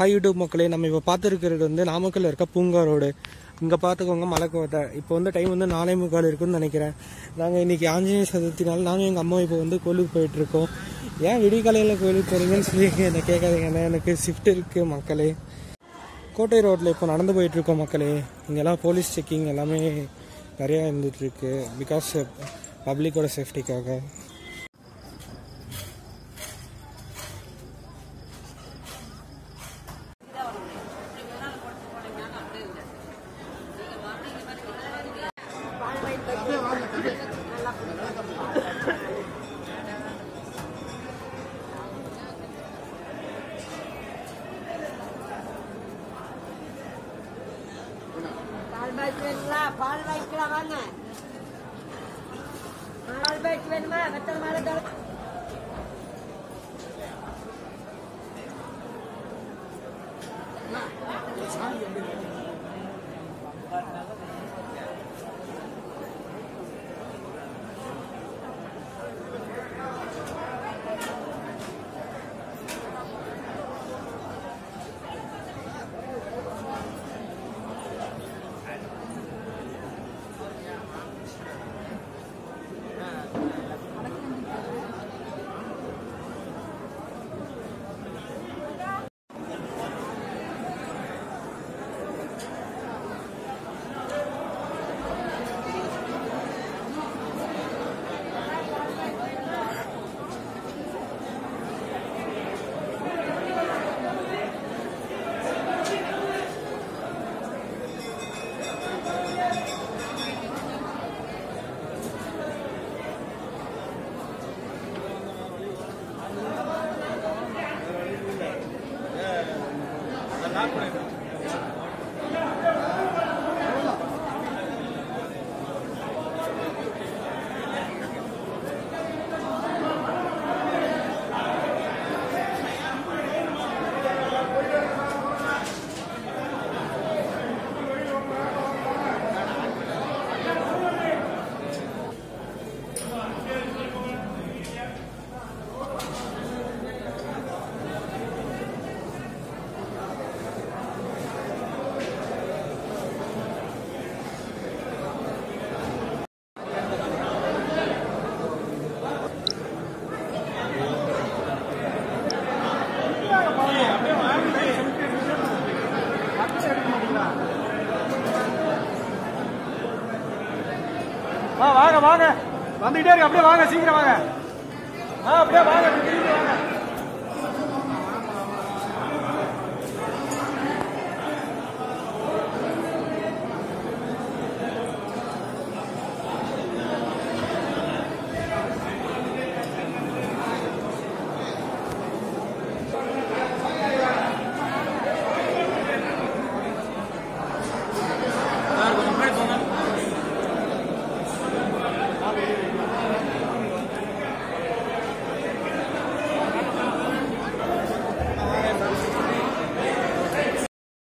hi YouTube மக்களே நம்ம இப்போ பார்த்துருக்கிறது வந்து நாமக்கல்ல இருக்க பூங்கா ரோடு இங்கே பார்த்துக்கோங்க மலைக்கோட்டை இப்போ வந்து டைம் வந்து நாலே முக்கால் இருக்குன்னு நினைக்கிறேன் நாங்கள் இன்னைக்கு ஆஞ்சநேய சதுர்த்தினால நானும் எங்கள் அம்மா இப்போ வந்து கோயிலுக்கு போயிட்டுருக்கோம் ஏன் விடிகாலையில் கோயிலுக்கு போகிறீங்கன்னு சொல்லி என்னை கேட்காதீங்க எனக்கு ஷிஃப்ட் இருக்குது மக்களே கோட்டை ரோட்டில் இப்போ நடந்து போயிட்டுருக்கோம் மக்களே இங்கெல்லாம் போலீஸ் செக்கிங் எல்லாமே நிறையா இருந்துகிட்ருக்கு பிகாஸ் பப்ளிக்கோட சேஃப்டிக்காக பால் பாய்க்கு வேணுங்களா பால் வாங்கிக்கலாம் வாங்க பால் பாய்க்கு வேணுமா வெத்தலை மேலே தலை ஆ வாங்க வாங்க வந்துகிட்டே இருக்கு அப்படியே வாங்க சீக்கிரம் வாங்க ஆ அப்படியே வாங்க